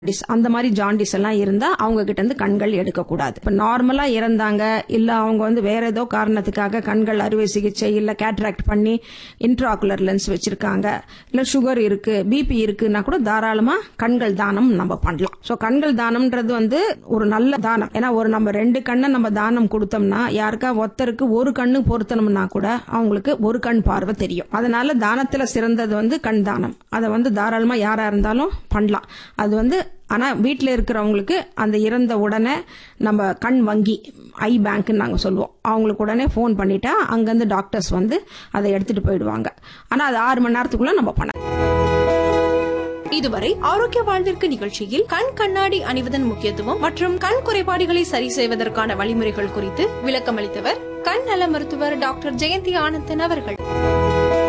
jaundice அந்த மாதிரி jaundice எல்லாம் இருந்தா அவங்க கிட்ட இருந்து கண்கள் எடுக்கக்கூடாது இப்ப நார்மலா இறந்தாங்க இல்ல அவங்க வந்து வேற ஏதோ காரணத்துக்காக கண்கள் அறுவை சிகிச்சை இல்ல கேட்ராக்ட் பண்ணி இன்ட்ராகுலர் லென்ஸ் வச்சிருக்காங்க இல்ல சுகர் இருக்கு பிபி இருக்குன்னா கூட தாராளமா கண்கள் தானம் நம்ம பண்ணலாம் சோ கண்கள் தானம்ன்றது வந்து ஒரு நல்ல தானம் ஏன்னா ஒரு நம்ம ரெண்டு கண்ணை நம்ம தானம் கொடுத்தோம்னா யாருக்கா ஒருத்தருக்கு ஒரு கண்ணு பொருத்தணும்னா கூட அவங்களுக்கு ஒரு கண் பார்வை தெரியும் அதனால தானத்துல சிறந்தது வந்து கண் தானம் அதை வந்து தாராளமா யாரா இருந்தாலும் பண்ணலாம் அது வந்து ஆனா வீட்டில் இருக்கிறவங்களுக்கு அந்த இறந்த உடனே நம்ம கண் வங்கி ஐ பேங்க்னு நாங்க சொல்லுவோம் அவங்களுக்கு உடனே ஃபோன் பண்ணிட்டா அங்கிருந்து டாக்டர்ஸ் வந்து அதை எடுத்துட்டு போயிடுவாங்க ஆனா அது ஆறு மணி நேரத்துக்குள்ள நம்ம பண்ண இதுவரை ஆரோக்கிய வாழ்விற்கு நிகழ்ச்சியில் கண் கண்ணாடி அணிவதன் முக்கியத்துவம் மற்றும் கண் குறைபாடுகளை சரி செய்வதற்கான வழிமுறைகள் குறித்து விளக்கமளித்தவர் கண் நல மருத்துவர் டாக்டர் ஜெயந்தி ஆனந்தன் அவர்கள்